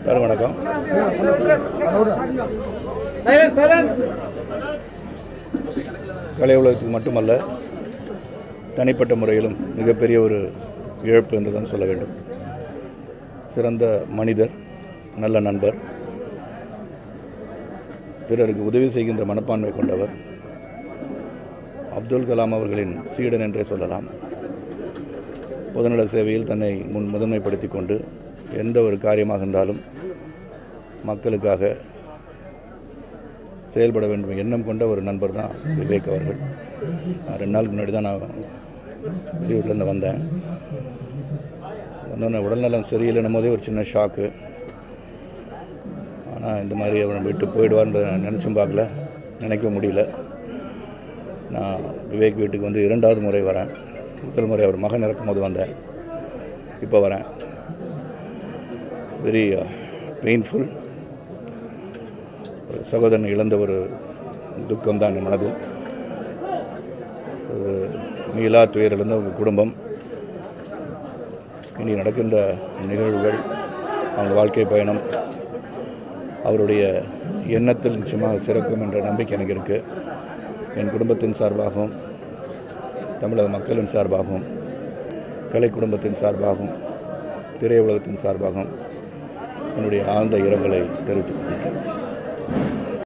எல்லாரும் வணக்கம் கலை உலகத்துக்கு மட்டுமல்ல தனிப்பட்ட முறையிலும் மிகப்பெரிய ஒரு இழப்பு என்று தான் சொல்ல வேண்டும் சிறந்த மனிதர் நல்ல நண்பர் பிறருக்கு உதவி செய்கின்ற மனப்பான்மை கொண்டவர் அப்துல் கலாம் அவர்களின் சீடன் என்றே சொல்லலாம் பொதுநல சேவையில் தன்னை முன் முதன்மைப்படுத்தி கொண்டு எந்த ஒரு காரியமாக இருந்தாலும் மக்களுக்காக செயல்பட வேண்டும் எண்ணம் கொண்ட ஒரு நண்பர் தான் விவேக் அவர்கள் நான் ரெண்டு நாளுக்கு முன்னாடி தான் நான் வெளியூர்லேருந்து வந்தேன் வந்தோடனே உடல்நலம் சரியில்லைன்னும் போதே ஒரு சின்ன ஷாக்கு ஆனால் இந்த மாதிரி அவனை விட்டு போயிடுவார்னு நான் நினச்சும் பார்க்கல நினைக்க முடியல நான் விவேக் வீட்டுக்கு வந்து இரண்டாவது முறை வரேன் முதல் முறை அவர் மகன் இறக்கும் போது வந்தேன் இப்போ வரேன் இட்ஸ் வெரி பெயின்ஃபுல் ஒரு சகோதரன் இழந்த ஒரு துக்கம் தான் என் மனதில் ஒரு மீளா துயரிழந்த ஒரு குடும்பம் இனி நடக்கின்ற நிகழ்வுகள் அவங்க வாழ்க்கை பயணம் அவருடைய எண்ணத்தில் நிச்சயமாக சிறக்கும் என்ற நம்பிக்கை எனக்கு இருக்குது என் குடும்பத்தின் சார்பாகவும் தமிழக மக்களின் சார்பாகவும் கலை குடும்பத்தின் சார்பாகவும் திரையுலகத்தின் சார்பாகவும் என்னுடைய ஆழ்ந்த இரங்கலை தெரிவித்துக் கொள்கிறேன்